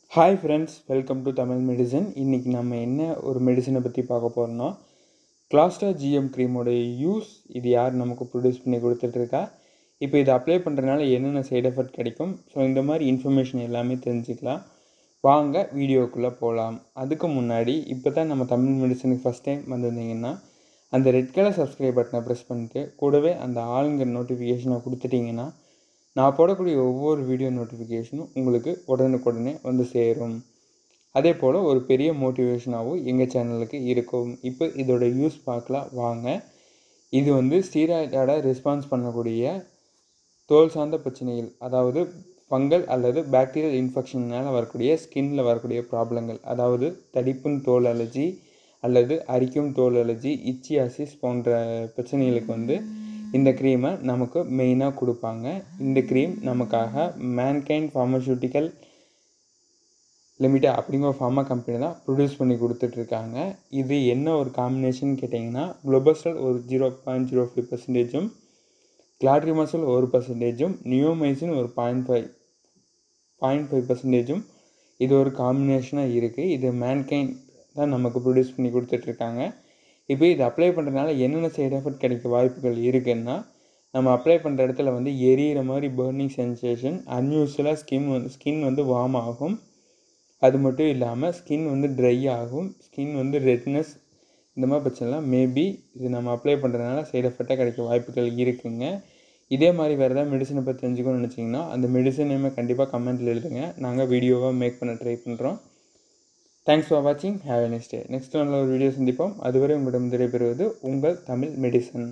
hi friends welcome to Tamil medicine இன்றைக்கி நம்ம என்ன ஒரு மெடிசனை பற்றி பார்க்க போகிறோம்னா கிளாஸ்டா ஜிஎம் க்ரீமோடைய யூஸ் இது யார் நமக்கு ப்ரொடியூஸ் பண்ணி கொடுத்துட்ருக்கா இப்போ இதை அப்ளை பண்ணுறதுனால என்னென்ன சைடு எஃபெக்ட் கிடைக்கும் ஸோ இந்த மாதிரி இன்ஃபர்மேஷன் எல்லாமே தெரிஞ்சுக்கலாம் வாங்க வீடியோக்குள்ளே போகலாம் அதுக்கு முன்னாடி இப்போ தான் நம்ம தமிழ் மெடிசனுக்கு ஃபஸ்ட் டைம் வந்திருந்தீங்கன்னா அந்த ரெட் கலர் சப்ஸ்கிரைப் பட்டனை ப்ரெஸ் பண்ணிட்டு கூடவே அந்த ஆளுங்கிற நோட்டிஃபிகேஷனை கொடுத்துட்டிங்கன்னா நான் போடக்கூடிய ஒவ்வொரு வீடியோ நோட்டிஃபிகேஷனும் உங்களுக்கு உடனுக்குடனே வந்து சேரும் அதே போல் ஒரு பெரிய மோட்டிவேஷனாகவும் எங்கள் சேனலுக்கு இருக்கும் இப்போ இதோட யூஸ் பார்க்கலாம் வாங்க இது வந்து ஸ்டீராய்டோட ரெஸ்பான்ஸ் பண்ணக்கூடிய தோல் சார்ந்த பிரச்சனைகள் அதாவது ஃபங்கல் அல்லது பாக்டீரியல் இன்ஃபெக்ஷனால் வரக்கூடிய ஸ்கின்ல வரக்கூடிய ப்ராப்ளங்கள் அதாவது தடிப்புண் தோல் அலர்ஜி அல்லது அரிக்கும் தோல் அலர்ஜி இச்சியாசிஸ் போன்ற பிரச்சனைகளுக்கு வந்து இந்த க்ரீமை நமக்கு மெயினாக கொடுப்பாங்க இந்த க்ரீம் நமக்காக மேன்கைண்ட் ஃபார்மசூட்டிக்கல் லிமிடெட் அப்படிங்கிற ஃபார்மா கம்பெனி தான் ப்ரொடியூஸ் பண்ணி கொடுத்துட்ருக்காங்க இது என்ன ஒரு காம்பினேஷன் கேட்டிங்கன்னா குளோபஸ்டல் ஒரு ஜீரோ பாயிண்ட் ஜீரோ ஃபைவ் பர்சன்டேஜும் கிளாட்ரிமசல் ஒரு பர்சன்டேஜும் நியோமைசின் ஒரு பாயிண்ட் ஃபைவ் பாயிண்ட் ஃபைவ் பர்சன்டேஜும் இது ஒரு காம்பினேஷனாக இருக்குது இது மேன்கைண்ட் தான் நமக்கு ப்ரொடியூஸ் பண்ணி கொடுத்துட்ருக்காங்க இப்போ இது அப்ளை பண்ணுறதுனால என்னென்ன சைடு எஃபெக்ட் கிடைக்க வாய்ப்புகள் இருக்குன்னா நம்ம அப்ளை பண்ணுற இடத்துல வந்து எரியிற மாதிரி பர்னிங் சென்சேஷன் அன்யூஸ்வலாக ஸ்கின் வந்து ஸ்கின் வந்து வார்ம் ஆகும் அது மட்டும் இல்லாமல் ஸ்கின் வந்து ட்ரை ஆகும் ஸ்கின் வந்து ரெட்னஸ் இந்த மாதிரி பிரச்சனைலாம் மேபி இது நம்ம அப்ளை பண்ணுறதுனால சைடு எஃபெக்டாக கிடைக்க வாய்ப்புகள் இருக்குங்க இதே மாதிரி வேறு ஏதாவது மெடிசனை பற்றி தெரிஞ்சுக்கணும்னு நினச்சிங்கன்னா அந்த மெடிசனையுமே கண்டிப்பாக கமெண்ட்டில் எழுதுங்க நாங்கள் வீடியோவாக மேக் பண்ண ட்ரை பண்ணுறோம் தேங்க்ஸ் ஃபார் வாட்சிங் have a next day next நல்ல ஒரு வீடியோ சந்திப்போம் அதுவரை உங்களிடம் விடைபெறுவது உங்கள் Tamil medicine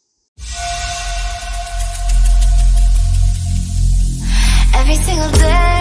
Every single day